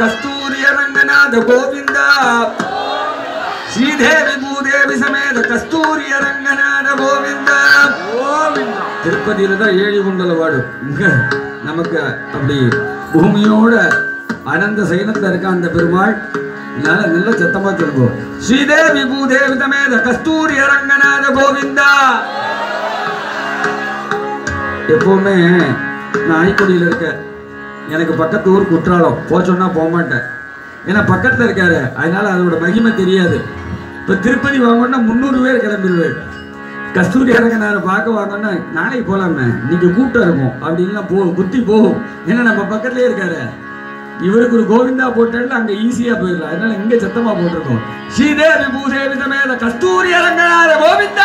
கஸ்தூரிய ரங்கநாத கோவிந்தா ஸ்ரீதேவி பூதேவி சமேத கஸ்தூரிய ரங்கநாத கோவிந்தா கோவிந்தா திருப்பதியில தான் ஏழி குண்டல வாடும் இங்க நமக்கு அப்படி பூமியோட அனந்த சைனத்துல இருக்க அந்த பெருமாள் நல்ல நல்ல சத்தமா சொல்லுவோம் ஸ்ரீதேவி பூதேவி சமேத கஸ்தூரி அரங்கநாத கோவிந்தா எப்பவுமே நான் ஐக்குடியில் இருக்கேன் எனக்கு பக்கத்து ஊர் குற்றாலம் போக சொன்னா போக மாட்டேன் ஏன்னா பக்கத்துல இருக்காரு அதனால அதோட மகிமை தெரியாது இப்ப திருப்பதி வாங்கணும்னா முந்நூறு பேர் கிளம்பிடுவேன் கஸ்தூரி அரங்கனாரை பார்க்க வாங்கன்னா நாளைக்கு போலாமே இன்னைக்கு கூட்டம் இருக்கும் அப்படின்லாம் போ புத்தி போகும் ஏன்னா நம்ம பக்கத்துலயே இருக்காரு இவருக்கு ஒரு கோவிந்தா போட்டால அங்க ஈஸியா போயிடலாம் அதனால இங்க சத்தமா போட்டிருக்கோம் ஸ்ரீதேவி பூதேவி சமேத கஸ்தூரி அரங்கனார கோவிந்தா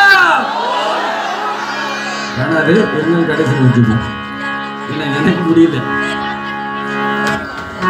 ஆனா அது பெருமாள் கடைசி வச்சுப்போம் இல்லை எனக்கு முடியல